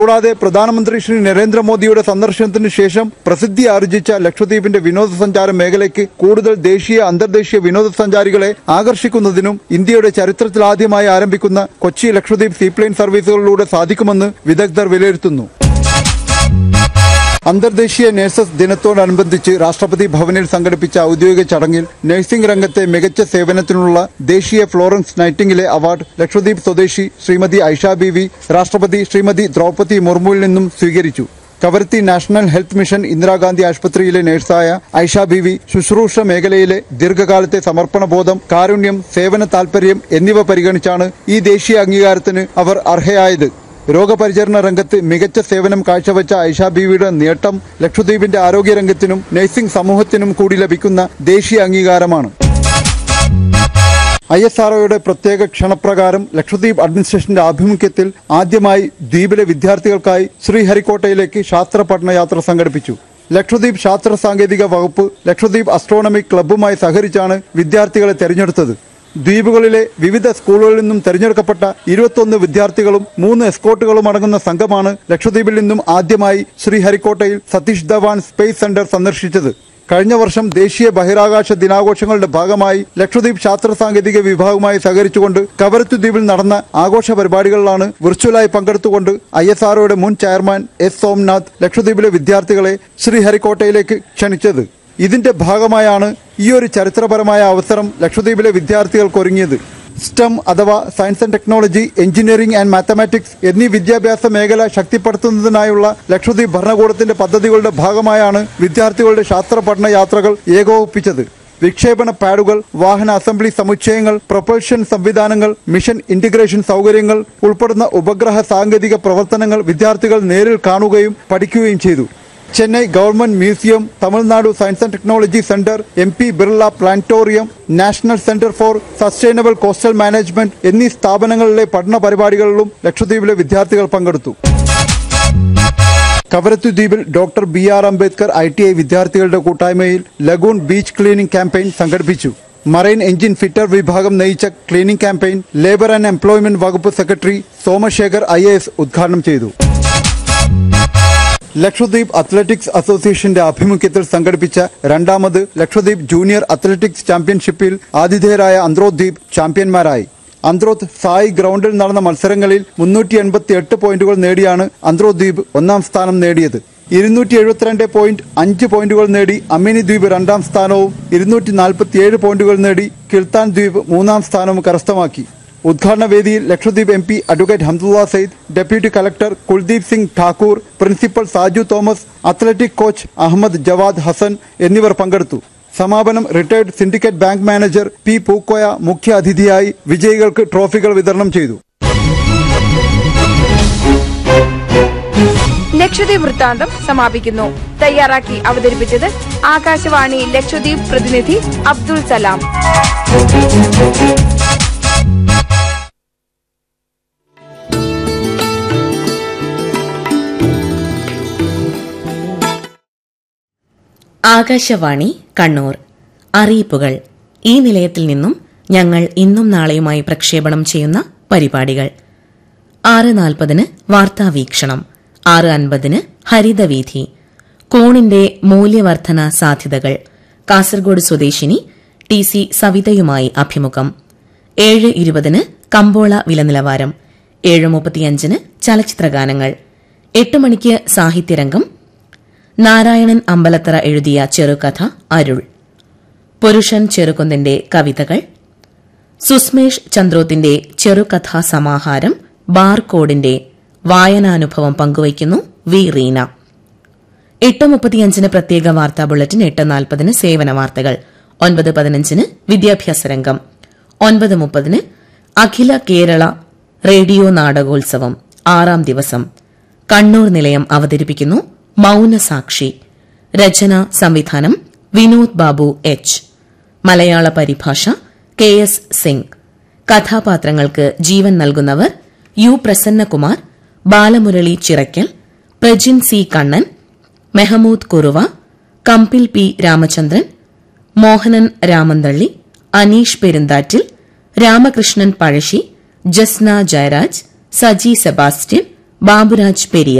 കൂടാതെ പ്രധാനമന്ത്രി ശ്രീ നരേന്ദ്രമോദിയുടെ സന്ദർശനത്തിന് ശേഷം പ്രസിദ്ധി ആർജിച്ച ലക്ഷദ്വീപിന്റെ വിനോദസഞ്ചാര മേഖലയ്ക്ക് കൂടുതൽ ദേശീയ അന്തർദേശീയ വിനോദസഞ്ചാരികളെ ആകർഷിക്കുന്നതിനും ഇന്ത്യയുടെ ചരിത്രത്തിലാദ്യമായി ആരംഭിക്കുന്ന കൊച്ചി ലക്ഷദ്വീപ് സീപ്ലെയിൻ സർവീസുകളിലൂടെ സാധിക്കുമെന്ന് വിദഗ്ധർ വിലയിരുത്തുന്നു അന്തർദേശീയ നഴ്സസ് ദിനത്തോടനുബന്ധിച്ച് രാഷ്ട്രപതി ഭവനിൽ സംഘടിപ്പിച്ച ഔദ്യോഗിക ചടങ്ങിൽ നഴ്സിംഗ് രംഗത്തെ മികച്ച സേവനത്തിനുള്ള ദേശീയ ഫ്ലോറൻസ് നൈറ്റിംഗിലെ അവാർഡ് ലക്ഷദ്വീപ് സ്വദേശി ശ്രീമതി ഐഷ ബീവി രാഷ്ട്രപതി ശ്രീമതി ദ്രൗപതി മുർമുവിൽ നിന്നും സ്വീകരിച്ചു Kavaratti national health mission Indira Gandhi ആശുപത്രിയിലെ നഴ്സായ ഐഷ ബീവി ശുശ്രൂഷ മേഖലയിലെ ദീർഘകാലത്തെ സമർപ്പണബോധം കാരുണ്യം സേവന താൽപര്യം എന്നിവ പരിഗണിച്ചാണ് ഈ ദേശീയ അംഗീകാരത്തിന് അവർ അർഹയായത് രോഗപരിചരണ രംഗത്ത് മികച്ച സേവനം കാഴ്ചവെച്ച ഐഷ ബീവിയുടെ നേട്ടം ലക്ഷദ്വീപിന്റെ ആരോഗ്യരംഗത്തിനും നഴ്സിംഗ് സമൂഹത്തിനും കൂടി ലഭിക്കുന്ന ദേശീയ അംഗീകാരമാണ് ഐ എസ് ആർഒയുടെ പ്രത്യേക ക്ഷണപ്രകാരം ലക്ഷദ്വീപ് അഡ്മിനിസ്ട്രേഷന്റെ ആഭിമുഖ്യത്തിൽ ആദ്യമായി ദ്വീപിലെ വിദ്യാർത്ഥികൾക്കായി ശ്രീഹരിക്കോട്ടയിലേക്ക് ശാസ്ത്ര പഠനയാത്ര സംഘടിപ്പിച്ചു ലക്ഷദ്വീപ് ശാസ്ത്ര സാങ്കേതിക വകുപ്പ് ലക്ഷദ്വീപ് അസ്ട്രോണമിക് ക്ലബ്ബുമായി സഹകരിച്ചാണ് വിദ്യാർത്ഥികളെ തെരഞ്ഞെടുത്തത് ദ്വീപുകളിലെ വിവിധ സ്കൂളുകളിൽ നിന്നും തെരഞ്ഞെടുക്കപ്പെട്ട ഇരുപത്തൊന്ന് വിദ്യാർത്ഥികളും മൂന്ന് എസ്കോട്ടുകളും അടങ്ങുന്ന സംഘമാണ് ലക്ഷദ്വീപിൽ നിന്നും ആദ്യമായി ശ്രീഹരിക്കോട്ടയിൽ സതീഷ് ധവാൻ സ്പേസ് സെന്റർ സന്ദർശിച്ചത് കഴിഞ്ഞ വർഷം ദേശീയ ബഹിരാകാശ ദിനാഘോഷങ്ങളുടെ ഭാഗമായി ലക്ഷദ്വീപ് ശാസ്ത്ര സാങ്കേതിക വിഭാഗവുമായി സഹകരിച്ചുകൊണ്ട് കവരത്തു ദ്വീപിൽ നടന്ന ആഘോഷ പരിപാടികളിലാണ് വിർച്വലായി പങ്കെടുത്തുകൊണ്ട് ഐ എസ് ആർഒയുടെ മുൻ ചെയർമാൻ എസ് സോംനാഥ് ലക്ഷദ്വീപിലെ വിദ്യാർത്ഥികളെ ശ്രീഹരിക്കോട്ടയിലേക്ക് ക്ഷണിച്ചത് ഇതിന്റെ ഭാഗമായാണ് ഈ ഒരു ചരിത്രപരമായ അവസരം ലക്ഷദ്വീപിലെ വിദ്യാർത്ഥികൾക്ക് ഒരുങ്ങിയത് സ്റ്റം അഥവാ science and technology engineering and mathematics എന്നീ വിദ്യാഭ്യാസ മേഖല ശക്തിപ്പെടുത്തുന്നതിനായുള്ള ലക്ഷദ്വീപ് ഭരണകൂടത്തിന്റെ പദ്ധതികളുടെ ഭാഗമായാണ് വിദ്യാർത്ഥികളുടെ ശാസ്ത്ര പഠന യാത്രകൾ ഏകോപിപ്പിച്ചത് വിക്ഷേപണ പാഡുകൾ വാഹന അസംബ്ലി സമുച്ചയങ്ങൾ പ്രൊപ്പൽഷൻ സംവിധാനങ്ങൾ മിഷൻ ഇന്റഗ്രേഷൻ സൗകര്യങ്ങൾ ഉൾപ്പെടുന്ന ഉപഗ്രഹ സാങ്കേതിക പ്രവർത്തനങ്ങൾ വിദ്യാർത്ഥികൾ നേരിൽ കാണുകയും പഠിക്കുകയും ചെയ്തു Chennai government museum Tamil Nadu science and technology centre M P Birla planetarium national centre for sustainable coastal management എന്നീ സ്ഥാപനങ്ങളിലെ പഠന പരിപാടികളിലും ലക്ഷദ്വീപിലെ വിദ്യാർത്ഥികൾ പങ്കെടുത്തു കവരത്തു ദ്വീപിൽ doctor B R Ambedkar I T I വിദ്യാർത്ഥികളുടെ കൂട്ടായ്മയിൽ ലഗൂൺ ബീച്ച് ക്ലീനിംഗ് ക്യാമ്പയിൻ സംഘടിപ്പിച്ചു മറൈൻ എഞ്ചിൻ ഫിറ്റർ വിഭാഗം നയിച്ച cleaning campaign labour and employment വകുപ്പ് സെക്രട്ടറി സോമശേഖർ ഐ ഉദ്ഘാടനം ചെയ്തു ലക്ഷദ്വീപ് അത്ലറ്റിക്സ് അസോസിയേഷന്റെ ആഭിമുഖ്യത്തിൽ സംഘടിപ്പിച്ച രണ്ടാമത് ലക്ഷദ്വീപ് ജൂനിയർ അത്ലറ്റിക്സ് ചാമ്പ്യൻഷിപ്പിൽ ആതിഥേയരായ അന്ത്രോദ്വീപ് ചാമ്പ്യന്മാരായി അന്ത്രോത്ത് സായി ഗ്രൗണ്ടിൽ നടന്ന മത്സരങ്ങളിൽ മുന്നൂറ്റി എൺപത്തി എട്ട് പോയിന്റുകൾ നേടിയാണ് അന്ത്രോദ്വീപ് ഒന്നാം സ്ഥാനം നേടിയത് ഇരുന്നൂറ്റി എഴുപത്തിരണ്ട് പോയിന്റ് അഞ്ച് പോയിന്റുകൾ നേടി അമിനി ദ്വീപ് രണ്ടാം സ്ഥാനവും ഇരുന്നൂറ്റി നാൽപ്പത്തിയേഴ് പോയിന്റുകൾ നേടി കിൽത്താൻ ദ്വീപ് മൂന്നാം സ്ഥാനവും കരസ്ഥമാക്കി ഉദ്ഘാടന വേദിയിൽ Lakshadweep M P advocate Hamdullah Sayeed deputy collector Kuldeep Singh Thakur principal Saju Thomas athletic coach Ahmed Jawad Hasan എന്നിവർ പങ്കെടുത്തു സമാപനം retired syndicate bank manager P Pookoya മുഖ്യ അതിഥിയായി വിജയികൾക്ക് ട്രോഫികൾ വിതരണം ചെയ്തു ലക്ഷദ്വീപ് വൃത്താന്തം സമാപിക്കുന്നു തയ്യാറാക്കി അവതരിപ്പിച്ചത് ആകാശവാണി ലക്ഷദ്വീപ് പ്രതിനിധി അബ്ദുൾ സലാം ആകാശവാണി കണ്ണൂർ അറിയിപ്പുകൾ ഈ നിലയത്തിൽ നിന്നും ഞങ്ങൾ ഇന്നും നാളെയുമായി പ്രക്ഷേപണം ചെയ്യുന്ന പരിപാടികൾ ആറ് നാൽപ്പതിന് വാർത്താവീക്ഷണം ആറ് അൻപതിന് ഹരിതവീഥി കോണിന്റെ മൂല്യവർധന സാധ്യതകൾ കാസർഗോഡ് സ്വദേശിനി ടി സി സവിതയുമായി അഭിമുഖം ഏഴ് ഇരുപതിന് കമ്പോള വിലനിലവാരം ഏഴ് മുപ്പത്തിയഞ്ചിന് ചലച്ചിത്രഗാനങ്ങൾ എട്ട് മണിക്ക് സാഹിത്യരംഗം നാരായണൻ അമ്പലത്തറ എഴുതിയ ചെറുകഥ അരുൾ പുരുഷൻ ചെറുകുന്നിന്റെ കവിതകൾ സുസ്മേഷ് ചന്ദ്രോത്തിന്റെ ചെറുകഥാ സമാഹാരം ബാർകോഡിന്റെ വായനാനുഭവം പങ്കുവയ്ക്കുന്നു വി റീന എട്ട് മുപ്പത്തിയഞ്ചിന് പ്രത്യേക വാർത്താ ബുള്ളറ്റിൻ എട്ട് നാൽപ്പതിന് സേവന വാർത്തകൾ ഒൻപത് പതിനഞ്ചിന് വിദ്യാഭ്യാസ രംഗം ഒൻപത് മുപ്പതിന് അഖില കേരള റേഡിയോ നാടകോത്സവം ആറാം ദിവസം കണ്ണൂർ നിലയം അവതരിപ്പിക്കുന്നു മൌനസാക്ഷി രചന സംവിധാനം വിനോദ് ബാബു എച്ച് മലയാള പരിഭാഷ കെ എസ് സിംഗ് കഥാപാത്രങ്ങൾക്ക് ജീവൻ നൽകുന്നവർ U Prasannakumar Balamurali Chirakkal Prajin C Kannan Mehmood Kuruva Kambil P Ramachandran Mohanan Ramanthali Aneesh Perunthattil Ramakrishnan Pazhassi Jasna Jayaraj Saji Sebastian Baburaj Periya